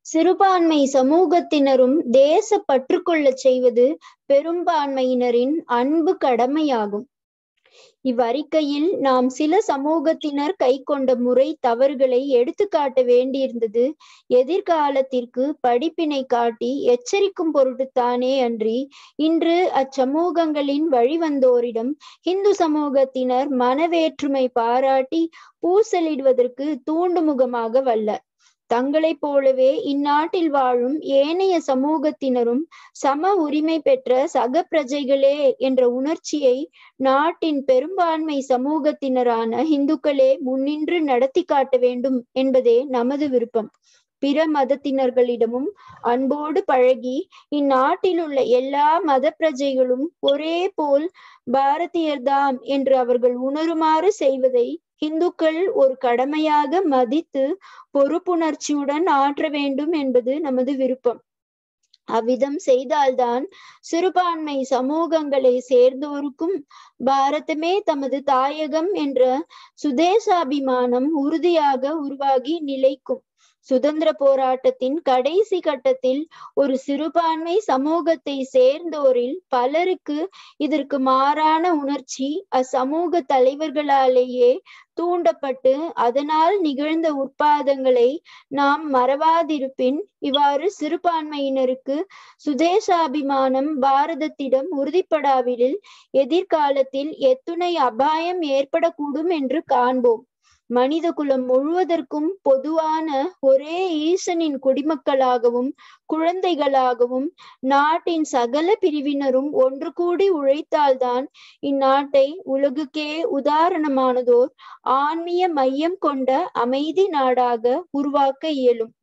சிறுபான்மை சமூகத்தினரும் தேச பற்றுக்கொள்ளச் செய்வது பெரும்பான்மையினரின் அன்பு கடமையாகும் இவ்வறிக்கையில் நாம் சில சமூகத்தினர் கை கொண்ட முறை தவறுகளை எடுத்துக்காட்ட வேண்டியிருந்தது எதிர்காலத்திற்கு படிப்பினை காட்டி எச்சரிக்கும் பொருட்டுத்தானே அன்றி இன்று அச்சமூகங்களின் வழிவந்தோரிடம் இந்து சமூகத்தினர் மனவேற்றுமை பாராட்டி பூசலிடுவதற்கு தூண்டுமுகமாக வல்ல தங்களைப் போலவே இந்நாட்டில் வாழும் ஏனைய சமூகத்தினரும் சம உரிமை பெற்ற சக பிரஜைகளே என்ற உணர்ச்சியை நாட்டின் பெரும்பான்மை சமூகத்தினரான இந்துக்களே முன்னின்று நடத்தி காட்ட வேண்டும் என்பதே நமது விருப்பம் பிற மதத்தினர்களிடமும் அன்போடு பழகி இந்நாட்டில் உள்ள எல்லா மத பிரஜைகளும் ஒரே போல் பாரதியர்தாம் என்று அவர்கள் உணருமாறு செய்வதை இந்துக்கள் ஒரு கடமையாக மதித்து பொறுப்புணர்ச்சியுடன் ஆற்ற வேண்டும் என்பது நமது விருப்பம் அவ்விதம் செய்தால்தான் சிறுபான்மை சமூகங்களை சேர்ந்தோருக்கும் பாரதமே தமது தாயகம் என்ற சுதேசாபிமானம் உறுதியாக உருவாகி நிலைக்கும் சுதந்திர போராட்டத்தின் கடைசி கட்டத்தில் ஒரு சிறுபான்மை சமூகத்தை சேர்ந்தோரில் பலருக்கு இதற்கு மாறான உணர்ச்சி அச்சமூக தலைவர்களாலேயே தூண்டப்பட்டு அதனால் நிகழ்ந்த உற்பாதங்களை நாம் மறவாதிருப்பின் இவ்வாறு சிறுபான்மையினருக்கு சுதேசாபிமானம் பாரதத்திடம் உறுதிப்படாவிடில் எதிர்காலத்தில் எத்துணை அபாயம் ஏற்படக்கூடும் என்று காண்போம் மனித குலம் முழுவதற்கும் பொதுவான ஒரே ஈசனின் குடிமக்களாகவும் குழந்தைகளாகவும் நாட்டின் சகல பிரிவினரும் ஒன்று கூடி உழைத்தால்தான் இந்நாட்டை உலகுக்கே உதாரணமானதோர் ஆன்மீக மையம் கொண்ட அமைதி நாடாக உருவாக்க இயலும்